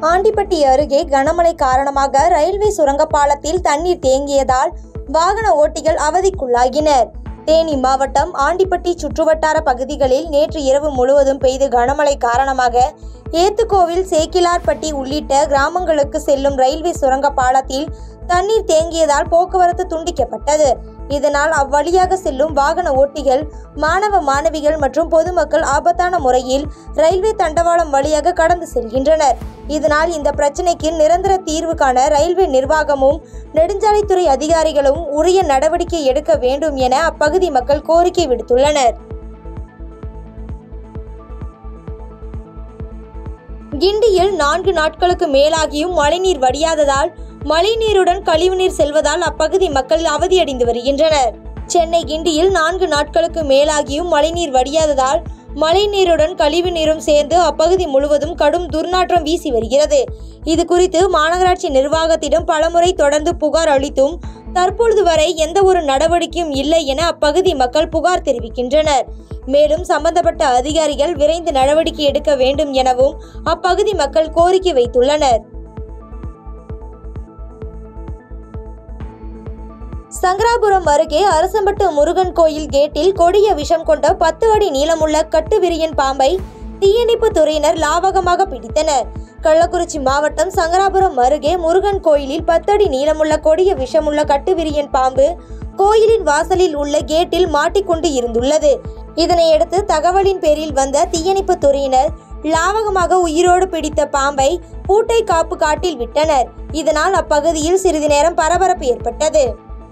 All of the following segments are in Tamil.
ஆண்டிப்பட்டி அருகே கனமழை காரணமாக ரயில்வே சுரங்கப்பாலத்தில் தண்ணீர் தேங்கியதால் வாகன ஓட்டிகள் அவதிக்குள்ளாகினர் தேனி மாவட்டம் ஆண்டிப்பட்டி சுற்றுவட்டார பகுதிகளில் நேற்று இரவு முழுவதும் பெய்த கனமழை காரணமாக ஏத்துக்கோவில் சேக்கிலார்பட்டி உள்ளிட்ட கிராமங்களுக்கு செல்லும் ரயில்வே சுரங்க பாலத்தில் தண்ணீர் தேங்கியதால் போக்குவரத்து துண்டிக்கப்பட்டது இதனால் அவ்வழியாக செல்லும் வாகன ஓட்டிகள் மாணவ மாணவிகள் மற்றும் பொதுமக்கள் ஆபத்தான முறையில் ரயில்வே தண்டவாளம் வழியாக கடந்து செல்கின்றனர் இதனால் இந்த பிரச்சினைக்கு நிரந்தர தீர்வு காண ரயில்வே நிர்வாகமும் நெடுஞ்சாலைத்துறை அதிகாரிகளும் உரிய நடவடிக்கை எடுக்க வேண்டும் என அப்பகுதி மக்கள் கோரிக்கை விடுத்துள்ளனர் கிண்டியில் நான்கு நாட்களுக்கு மேலாகியும் மழைநீர் வடியாததால் மழைநீருடன் கழிவுநீர் செல்வதால் அப்பகுதி மக்கள் அவதியடைந்து வருகின்றனர் சென்னை கிண்டியில் நான்கு நாட்களுக்கு மேலாகியும் மழைநீர் வடியாததால் மழைநீருடன் கழிவு நீரும் சேர்ந்து அப்பகுதி முழுவதும் கடும் துர்நாற்றம் வீசி வருகிறது இது குறித்து மாநகராட்சி நிர்வாகத்திடம் பலமுறை தொடர்ந்து புகார் அளித்தும் தற்பொழுது வரை எந்த ஒரு நடவடிக்கையும் இல்லை என அப்பகுதி மக்கள் புகார் தெரிவிக்கின்றனர் மேலும் சம்பந்தப்பட்ட அதிகாரிகள் விரைந்து நடவடிக்கை எடுக்க வேண்டும் எனவும் அப்பகுதி மக்கள் கோரிக்கை வைத்துள்ளனர் சங்கராபுரம் அருகே அரசம்பட்டு முருகன் கோயில் கேட்டில் கொடிய விஷம் கொண்ட பத்து அடி நீளமுள்ள கட்டுவிரியன் பாம்பை தீயணைப்பு துறையினர் லாவகமாக பிடித்தனர் கள்ளக்குறிச்சி மாவட்டம் சங்கராபுரம் அருகே முருகன் கோயிலில் பத்தடி நீளமுள்ள கொடிய விஷமுள்ள கட்டுவிரியன் பாம்பு கோயிலின் வாசலில் உள்ள கேட்டில் மாட்டிக்கொண்டு இருந்துள்ளது இதனையடுத்து தகவலின் பேரில் வந்த தீயணைப்பு துறையினர் லாவகமாக உயிரோடு பிடித்த பாம்பை பூட்டை காப்பு காட்டில் விட்டனர் இதனால் அப்பகுதியில் சிறிது நேரம் பரபரப்பு ஏற்பட்டது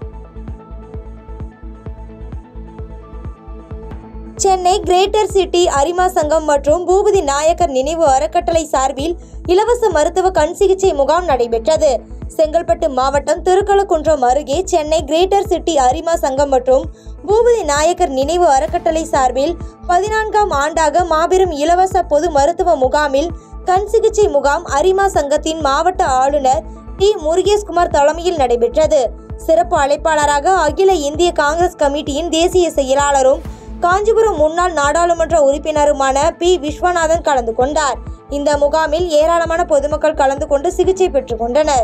சென்னை கிரேட்டர் சிட்டி அரிமா சங்கம் மற்றும் பூபதி நாயக்கர் நினைவு அறக்கட்டளை சார்பில் இலவச மருத்துவ கண் சிகிச்சை முகாம் நடைபெற்றது செங்கல்பட்டு மாவட்டம் திருக்கழுக்குன்றம் அருகே சென்னை கிரேட்டர் சிட்டி அரிமா சங்கம் மற்றும் பூபதி நாயக்கர் நினைவு அறக்கட்டளை சார்பில் பதினான்காம் ஆண்டாக மாபெரும் இலவச பொது மருத்துவ முகாமில் கண் சிகிச்சை முகாம் அரிமா சங்கத்தின் மாவட்ட ஆளுநர் டி முருகேஷ்குமார் தலைமையில் நடைபெற்றது சிறப்பு அழைப்பாளராக அகில இந்திய காங்கிரஸ் கமிட்டியின் தேசிய செயலாளரும் காஞ்சிபுரம் முன்னாள் நாடாளுமன்ற உறுப்பினருமான பி விஸ்வநாதன் கலந்து கொண்டார் இந்த முகாமில் ஏராளமான பொதுமக்கள் கலந்து கொண்டு சிகிச்சை பெற்றுக் கொண்டனர்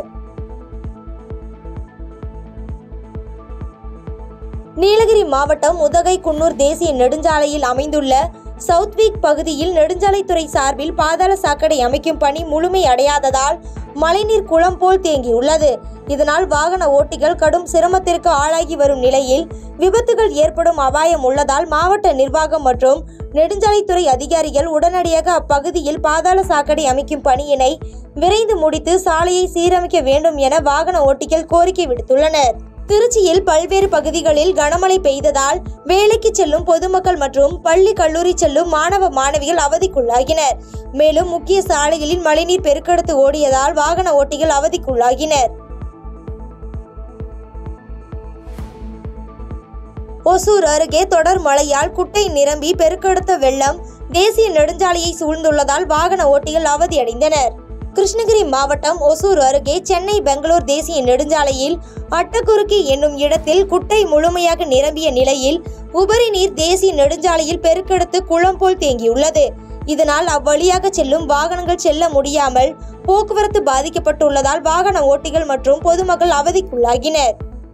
நீலகிரி மாவட்டம் உதகை குன்னூர் தேசிய நெடுஞ்சாலையில் அமைந்துள்ள சவுத்வீக் பகுதியில் நெடுஞ்சாலைத்துறை சார்பில் பாதாள சாக்கடை அமைக்கும் பணி முழுமை அடையாததால் மழைநீர் குளம் போல் தேங்கியுள்ளது இதனால் வாகன ஓட்டிகள் கடும் சிரமத்திற்கு ஆளாகி வரும் நிலையில் விபத்துகள் ஏற்படும் அபாயம் உள்ளதால் மாவட்ட நிர்வாகம் மற்றும் நெடுஞ்சாலைத்துறை அதிகாரிகள் உடனடியாக அப்பகுதியில் பாதாள சாக்கடை அமைக்கும் பணியினை விரைந்து முடித்து சாலையை சீரமைக்க வேண்டும் என வாகன ஓட்டிகள் கோரிக்கை விடுத்துள்ளனர் திருச்சியில் பல்வேறு பகுதிகளில் கனமழை பெய்ததால் வேலைக்கு செல்லும் பொதுமக்கள் மற்றும் பள்ளி கல்லூரி செல்லும் மாணவ மாணவிகள் அவதிக்குள்ளாகினர் மேலும் முக்கிய சாலைகளில் மழைநீர் பெருக்கெடுத்து ஓடியதால் வாகன ஓட்டிகள் அவதிக்குள்ளாகினர் ஒசூர் அருகே தொடர் மழையால் குட்டை நிரம்பி பெருக்கெடுத்த வெள்ளம் தேசிய நெடுஞ்சாலையை சூழ்ந்துள்ளதால் வாகன ஓட்டிகள் அவதியடைந்தனர் கிருஷ்ணகிரி மாவட்டம் ஒசூர் அருகே சென்னை பெங்களூர் தேசிய நெடுஞ்சாலையில் அட்டக்குறுக்கி என்னும் இடத்தில் குட்டை முழுமையாக நிரம்பிய நிலையில் உபரி நீர் தேசிய நெடுஞ்சாலையில் பெருக்கெடுத்து குளம் போல் தேங்கியுள்ளது இதனால் அவ்வழியாக செல்லும் வாகனங்கள் செல்ல முடியாமல் போக்குவரத்து பாதிக்கப்பட்டுள்ளதால் வாகன ஓட்டிகள் மற்றும் பொதுமக்கள் அவதிக்குள்ளாகினர்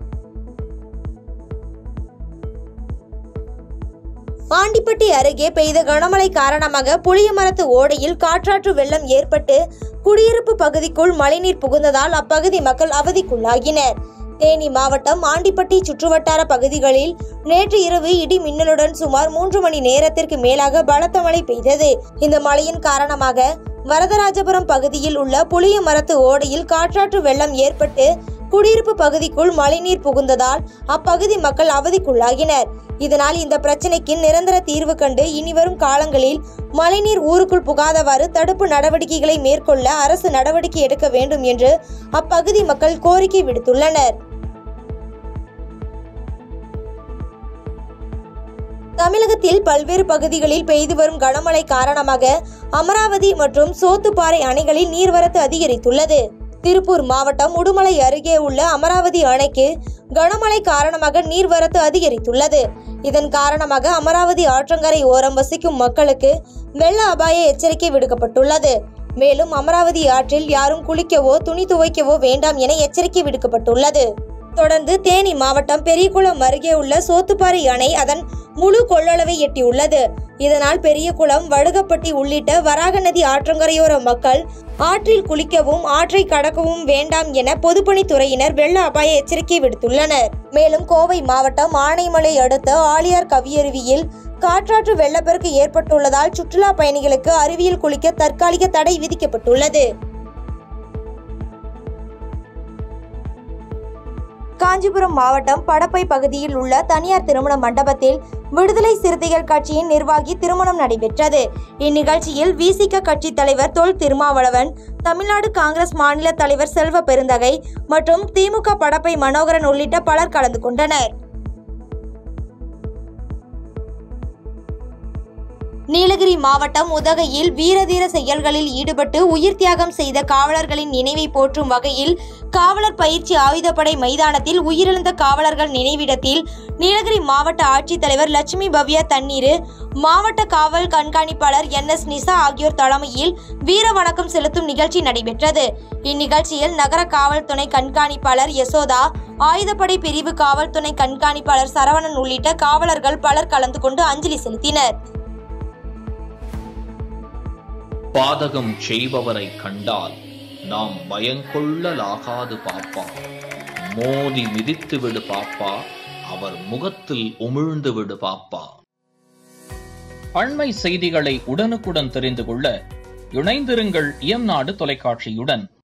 ஆண்டிப்பட்டி அருகே பெய்த கனமழை காரணமாக புளியமரத்து ஓடையில் காற்றாற்று வெள்ளம் ஏற்பட்டு குடியிருப்பு பகுதிக்குள் மழைநீர் புகுந்ததால் அப்பகுதி மக்கள் அவதிக்குள்ளாகினர் தேனி மாவட்டம் ஆண்டிப்பட்டி சுற்றுவட்டார பகுதிகளில் நேற்று இரவு இடி மின்னலுடன் சுமார் மூன்று மணி நேரத்திற்கு மேலாக பலத்த மழை பெய்தது இந்த மழையின் காரணமாக வரதராஜபுரம் பகுதியில் உள்ள புளிய மரத்து ஓடையில் காற்றாற்று வெள்ளம் ஏற்பட்டு குடியிருப்பு பகுதிக்குள் மழைநீர் புகுந்ததால் அப்பகுதி மக்கள் அவதிக்குள்ளாகினர் இதனால் இந்த பிரச்சினைக்கு நிரந்தர தீர்வு கண்டு இனிவரும் காலங்களில் மழைநீர் ஊருக்குள் புகாதவாறு தடுப்பு நடவடிக்கைகளை மேற்கொள்ள அரசு நடவடிக்கை எடுக்க வேண்டும் என்று அப்பகுதி மக்கள் கோரிக்கை விடுத்துள்ளனர் தமிழகத்தில் பல்வேறு பகுதிகளில் பெய்து வரும் கனமழை காரணமாக அமராவதி மற்றும் சோத்துப்பாறை அணைகளில் நீர்வரத்து அதிகரித்துள்ளது திருப்பூர் மாவட்டம் உடுமலை அருகே உள்ள அமராவதி அணைக்கு கனமழை காரணமாக நீர்வரத்து அதிகரித்துள்ளது இதன் காரணமாக அமராவதி ஆற்றங்கரை ஓரம் வசிக்கும் மக்களுக்கு வெள்ள அபாய எச்சரிக்கை விடுக்கப்பட்டுள்ளது மேலும் அமராவதி ஆற்றில் யாரும் குளிக்கவோ துணி துவைக்கவோ வேண்டாம் என எச்சரிக்கை விடுக்கப்பட்டுள்ளது தொடர்ந்து தேனி மாவட்டம் பெரியகுளம் அருகே உள்ள சோத்துப்பாறை அணை அதன் முழு கொள்ளளவை எட்டியுள்ளது இதனால் பெரியகுளம் வடுகப்பட்டி உள்ளிட்ட வராக நதி ஆற்றங்கரையோர மக்கள் ஆற்றில் குளிக்கவும் ஆற்றை கடக்கவும் வேண்டாம் என பொதுப்பணித்துறையினர் வெள்ள அபாய எச்சரிக்கை விடுத்துள்ளனர் மேலும் கோவை மாவட்டம் ஆனைமலை அடுத்த ஆலியார் கவியருவியில் காற்றாற்று வெள்ளப்பெருக்கு ஏற்பட்டுள்ளதால் சுற்றுலா பயணிகளுக்கு அருவியில் குளிக்க தற்காலிக தடை விதிக்கப்பட்டுள்ளது காஞ்சிபுரம் மாவட்டம் படப்பை பகுதியில் உள்ள தனியார் திருமண மண்டபத்தில் விடுதலை சிறுத்தைகள் கட்சியின் நிர்வாகி திருமணம் நடைபெற்றது இந்நிகழ்ச்சியில் விசிக கட்சி தலைவர் தொல் திருமாவளவன் தமிழ்நாடு காங்கிரஸ் மாநில தலைவர் செல்வ பெருந்தகை மற்றும் திமுக படப்பை மனோகரன் உள்ளிட்ட பலர் கலந்து கொண்டனர் நீலகிரி மாவட்டம் உதகையில் வீரதீர செயல்களில் ஈடுபட்டு உயிர் தியாகம் செய்த காவலர்களின் நினைவை போற்றும் வகையில் காவலர் பயிற்சி ஆயுதப்படை மைதானத்தில் உயிரிழந்த காவலர்கள் நினைவிடத்தில் நீலகிரி மாவட்ட ஆட்சித்தலைவர் லட்சுமி பவ்யா தண்ணீர் மாவட்ட காவல் கண்காணிப்பாளர் என் எஸ் நிசா ஆகியோர் தலைமையில் வீர வணக்கம் செலுத்தும் நிகழ்ச்சி நடைபெற்றது இந்நிகழ்ச்சியில் நகர காவல் துணை கண்காணிப்பாளர் யசோதா ஆயுதப்படை பிரிவு காவல் துணை கண்காணிப்பாளர் சரவணன் உள்ளிட்ட காவலர்கள் பலர் கலந்து கொண்டு அஞ்சலி செலுத்தினர் பாதகம் செய்பவரை கண்டால் நாம் பயங்கொள்ளலாகாது பாப்பா மோதி மிதித்து விடு பாப்பா அவர் முகத்தில் உமிழ்ந்து விடு பாப்பா அண்மை செய்திகளை உடனுக்குடன் தெரிந்து கொள்ள இணைந்திருங்கள் இயம்நாடு தொலைக்காட்சியுடன்